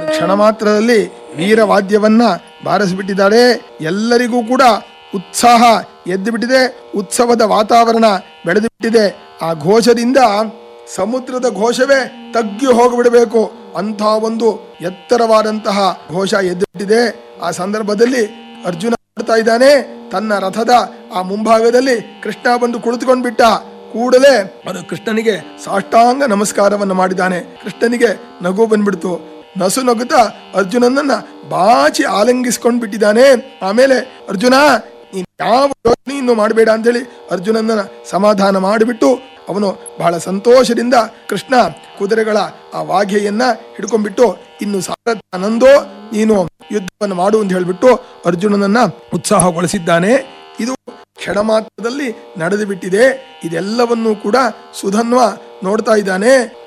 ಕ್ಷಣ ಮಾತ್ರದಲ್ಲಿ ವೀರವಾದ್ಯವನ್ನ ಬಾರಿಸಿಬಿಟ್ಟಿದ್ದಾರೆ ಎಲ್ಲರಿಗೂ ಕೂಡ ಉತ್ಸಾಹ ಎದ್ದು ಬಿಟ್ಟಿದೆ ಉತ್ಸವದ ವಾತಾವರಣ ಬೆಳೆದು ಬಿಟ್ಟಿದೆ ಆ ಘೋಷದಿಂದ ಸಮುದ್ರದ ಘೋಷವೇ ತಗ್ಗಿ ಹೋಗಿಬಿಡಬೇಕು ಅಂಥ ಒಂದು ಎತ್ತರವಾದಂತಹ ಘೋಷ ಎದ್ದು ಬಿಟ್ಟಿದೆ ಆ ಸಂದರ್ಭದಲ್ಲಿ ಅರ್ಜುನ ಮಾಡ್ತಾ ಇದ್ದಾನೆ ತನ್ನ ರಥದ ಆ ಮುಂಭಾಗದಲ್ಲಿ ಕೃಷ್ಣ ಬಂದು ಕುಳಿತುಕೊಂಡು ಬಿಟ್ಟ ಕೂಡಲೇ ಅದು ಕೃಷ್ಣನಿಗೆ ಸಾಷ್ಟಾಂಗ ನಮಸ್ಕಾರವನ್ನು ಮಾಡಿದ್ದಾನೆ ಕೃಷ್ಣನಿಗೆ ನಗು ಬಂದ್ಬಿಡ್ತು ನಸು ನಗುತ್ತಾ ಅರ್ಜುನನನ್ನ ಬಾಚಿ ಆಲಂಗಿಸ್ಕೊಂಡ್ ಬಿಟ್ಟಿದ್ದಾನೆ ಆಮೇಲೆ ಅರ್ಜುನ ನೀನ್ ಯಾವ ಯೋಚನೆಯನ್ನು ಮಾಡಬೇಡ ಅಂತೇಳಿ ಅರ್ಜುನನ್ನ ಸಮಾಧಾನ ಮಾಡಿಬಿಟ್ಟು ಅವನು ಬಹಳ ಸಂತೋಷದಿಂದ ಕೃಷ್ಣ ಕುದುರೆಗಳ ಆ ವಾಘೆಯನ್ನ ಹಿಡ್ಕೊಂಡ್ಬಿಟ್ಟು ಇನ್ನು ಸಾರಥ ನಂದೋ ನೀನು ಯುದ್ಧವನ್ನು ಮಾಡು ಅಂತ ಹೇಳ್ಬಿಟ್ಟು ಅರ್ಜುನನನ್ನ ಉತ್ಸಾಹಗೊಳಿಸಿದ್ದಾನೆ ಇದು ಕ್ಷಣ ಮಾತ್ರದಲ್ಲಿ ನಡೆದು ಬಿಟ್ಟಿದೆ ಇದೆಲ್ಲವನ್ನೂ ಕೂಡ ಸುಧನ್ವ ನೋಡ್ತಾ ಇದ್ದಾನೆ